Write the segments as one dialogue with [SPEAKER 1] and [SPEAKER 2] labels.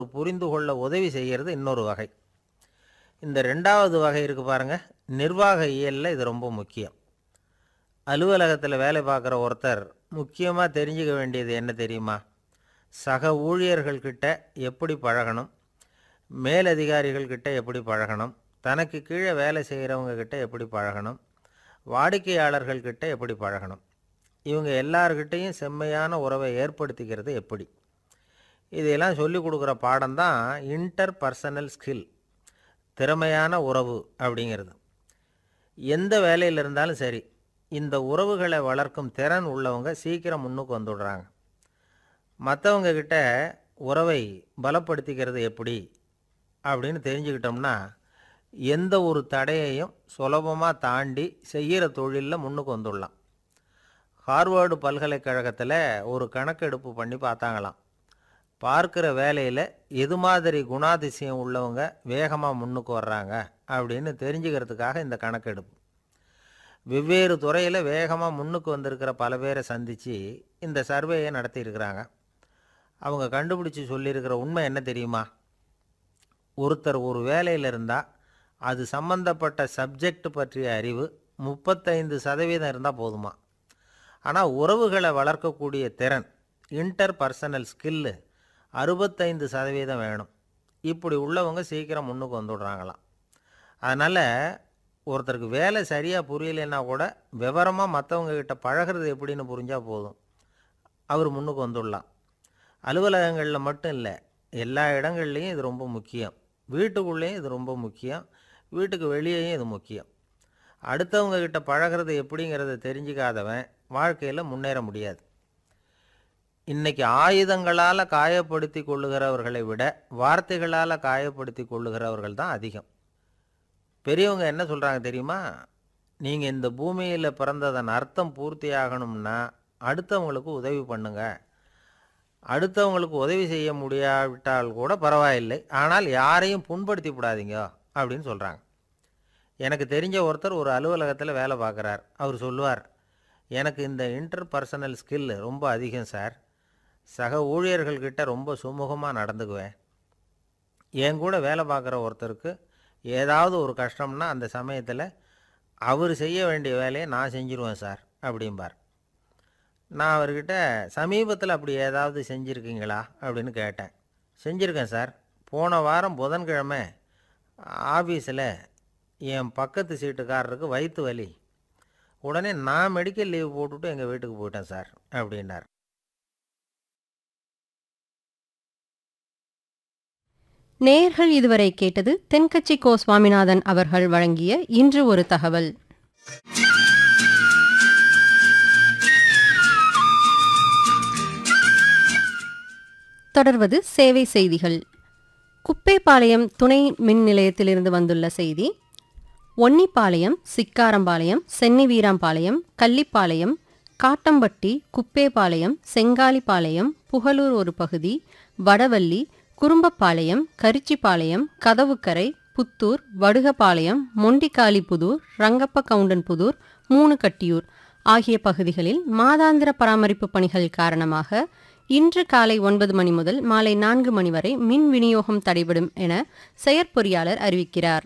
[SPEAKER 1] புரிந்து கொள்ள உதவி செய்கிறது இன்னொரு வகை இந்த ரெண்டாவது வகை இருக்குது பாருங்க நிர்வாக இயலில் இது ரொம்ப முக்கியம் அலுவலகத்தில் வேலை பார்க்குற ஒருத்தர் முக்கியமாக தெரிஞ்சுக்க வேண்டியது என்ன தெரியுமா சக ஊழியர்கள்கிட்ட எப்படி பழகணும் மேலதிகாரிகள்கிட்ட எப்படி பழகணும் தனக்கு கீழே வேலை செய்கிறவங்க கிட்ட எப்படி பழகணும் வாடிக்கையாளர்கள்கிட்ட எப்படி பழகணும் இவங்க எல்லார்கிட்டேயும் செம்மையான உறவை ஏற்படுத்திக்கிறது எப்படி இதையெல்லாம் சொல்லிக் கொடுக்குற பாடம் தான் இன்டர் பர்சனல் ஸ்கில் திறமையான உறவு அப்படிங்கிறது எந்த வேலையில் இருந்தாலும் சரி இந்த உறவுகளை வளர்க்கும் திறன் உள்ளவங்க சீக்கிரம் முன்னுக்கு வந்துடுறாங்க மற்றவங்க கிட்ட உறவை பலப்படுத்திக்கிறது எப்படி அப்படின்னு தெரிஞ்சுக்கிட்டோம்னா எந்த ஒரு தடையையும் சுலபமாக தாண்டி செய்கிற தொழிலில் முன்னுக்கு வந்துடலாம் ஹார்வர்டு பல்கலைக்கழகத்தில் ஒரு கணக்கெடுப்பு பண்ணி பார்த்தாங்களாம் பார்க்குற வேலையில் எது மாதிரி குணாதிசயம் உள்ளவங்க வேகமாக முன்னுக்கு வர்றாங்க அப்படின்னு தெரிஞ்சுக்கிறதுக்காக இந்த கணக்கெடுப்பு வெவ்வேறு துறையில் வேகமாக முன்னுக்கு வந்திருக்கிற பல பேரை சந்தித்து இந்த சர்வேயை நடத்தியிருக்கிறாங்க அவங்க கண்டுபிடிச்சி சொல்லியிருக்கிற உண்மை என்ன தெரியுமா ஒருத்தர் ஒரு வேலையில் இருந்தால் அது சம்பந்தப்பட்ட சப்ஜெக்ட் பற்றிய அறிவு முப்பத்தைந்து சதவீதம் இருந்தால் போதுமா ஆனால் உறவுகளை வளர்க்கக்கூடிய திறன் இன்டர் பர்சனல் ஸ்கில்லு அறுபத்தைந்து சதவீதம் வேணும் இப்படி உள்ளவங்க சீக்கிரம் முன்னுக்கு வந்துடுறாங்களாம் அதனால் ஒருத்தருக்கு வேலை சரியாக புரியலைன்னா கூட விவரமாக மற்றவங்க கிட்ட பழகிறது எப்படின்னு புரிஞ்சால் போதும் அவர் முன்னுக்கு வந்துடலாம் அலுவலகங்களில் மட்டும் இல்லை எல்லா இடங்கள்லையும் இது ரொம்ப முக்கியம் வீட்டுக்குள்ளேயும் இது ரொம்ப முக்கியம் வீட்டுக்கு வெளியேயும் இது முக்கியம் அடுத்தவங்க கிட்ட பழகிறது எப்படிங்கிறத தெரிஞ்சுக்காதவன் வாழ்க்கையில் முன்னேற முடியாது இன்னைக்கு ஆயுதங்களால் காயப்படுத்தி கொள்ளுகிறவர்களை விட வார்த்தைகளால் காயப்படுத்தி கொள்ளுகிறவர்கள் தான் அதிகம் பெரியவங்க என்ன சொல்கிறாங்க தெரியுமா நீங்கள் இந்த பூமியில் பிறந்ததன் அர்த்தம் பூர்த்தி ஆகணும்னா அடுத்தவங்களுக்கு உதவி பண்ணுங்க அடுத்தவங்களுக்கு உதவி செய்ய முடியாவிட்டால் கூட பரவாயில்லை ஆனால் யாரையும் புண்படுத்தி விடாதீங்க அப்படின்னு சொல்கிறாங்க எனக்கு தெரிஞ்ச ஒருத்தர் ஒரு அலுவலகத்தில் வேலை பார்க்குறார் அவர் சொல்லுவார் எனக்கு இந்த இன்டர் பர்சனல் ஸ்கில் ரொம்ப அதிகம் சார் சக ஊழியர்கள்கிட்ட ரொம்ப சுமூகமாக நடந்துக்குவேன் என் கூட வேலை பார்க்குற ஒருத்தருக்கு ஏதாவது ஒரு கஷ்டம்னா அந்த சமயத்தில் அவர் செய்ய வேண்டிய வேலையை நான் செஞ்சிருவேன் சார் அப்படிம்பார் நான் அவர்கிட்ட சமீபத்தில் அப்படி ஏதாவது செஞ்சுருக்கீங்களா அப்படின்னு கேட்டேன் செஞ்சுருக்கேன் சார் போன வாரம் புதன்கிழமை ஆஃபீஸில் என் பக்கத்து சீட்டுக்காரருக்கு வயிற்று வலி உடனே நான் மெடிக்கல் லீவ் போட்டுவிட்டு எங்கள் வீட்டுக்கு போயிட்டேன் சார் அப்படின்னார்
[SPEAKER 2] நேயர்கள் இதுவரை கேட்டது தென்கட்சி கோ சுவாமிநாதன் அவர்கள் வழங்கிய இன்று ஒரு தகவல் தொடர்வது சேவை செய்திகள் குப்பேபாளையம் துணை மின் நிலையத்திலிருந்து வந்துள்ள செய்தி ஒன்னிப்பாளையம் சிக்காரம்பாளையம் சென்னிவீராம்பாளையம் கள்ளிப்பாளையம் காட்டம்பட்டி குப்பேபாளையம் செங்காலிப்பாளையம் புகழூர் ஒரு பகுதி வடவள்ளி குறும்பப்பாளையம் கரிச்சிப்பாளையம் கதவுக்கரை புத்தூர் வடுகபாளையம் மொண்டிக்காலிபுதூர் ரங்கப்ப கவுண்டன்புதூர் மூணு கட்டியூர் ஆகிய பகுதிகளில் மாதாந்திர பராமரிப்பு பணிகள் காரணமாக இன்று காலை ஒன்பது மணி முதல் மாலை நான்கு மணி வரை மின் விநியோகம் தடைபடும் என செயற்பொறியாளர் அறிவிக்கிறார்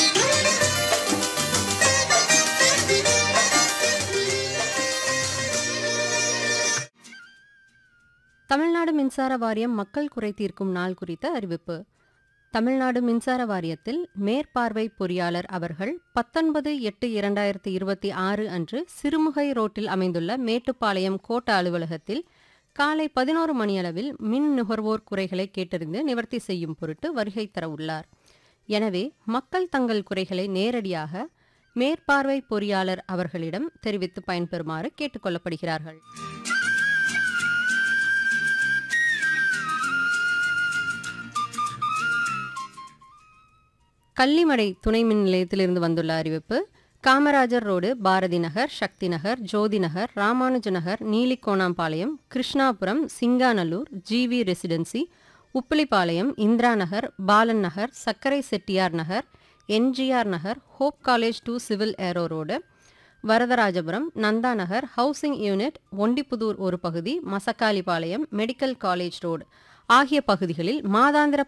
[SPEAKER 2] தமிழ்நாடு மின்சார வாரியம் மக்கள் குறை தீர்க்கும் நாள் குறித்த அறிவிப்பு தமிழ்நாடு மின்சார வாரியத்தில் மேற்பார்வை பொறியாளர் அவர்கள் பத்தொன்பது எட்டு இரண்டாயிரத்தி இருபத்தி ஆறு அன்று சிறுமுகை ரோட்டில் அமைந்துள்ள மேட்டுப்பாளையம் கோட்ட அலுவலகத்தில் காலை பதினோரு மணியளவில் மின் நுகர்வோர் குறைகளை கேட்டறிந்து நிவர்த்தி செய்யும் பொருட்டு வருகை தர உள்ளார் எனவே மக்கள் தங்கள் குறைகளை நேரடியாக மேற்பார்வை பொறியாளர் அவர்களிடம் தெரிவித்து பயன்பெறுமாறு கேட்டுக்கொள்ளப்படுகிறார்கள் கள்ளிமடை துணை மின் நிலையத்திலிருந்து வந்துள்ள அறிவிப்பு Kamarajar road Bharathi Nagar Sakthi Nagar Jothi Nagar Ramanuja Nagar Neelikonampalayam Krishnapuram Singanallur GV residency Uppilipalayam Indira Nagar Balan Nagar Sakkarai Chettiar Nagar NGR Nagar hope college to civil aero road Varadharajapuram Nanda Nagar housing unit Ondipudur ஒரு பகுதி மசக்காலிபாளையம் மெடிக்கல் காலேஜ் ரோடு ஆகிய பகுதிகளில் மாதாந்திர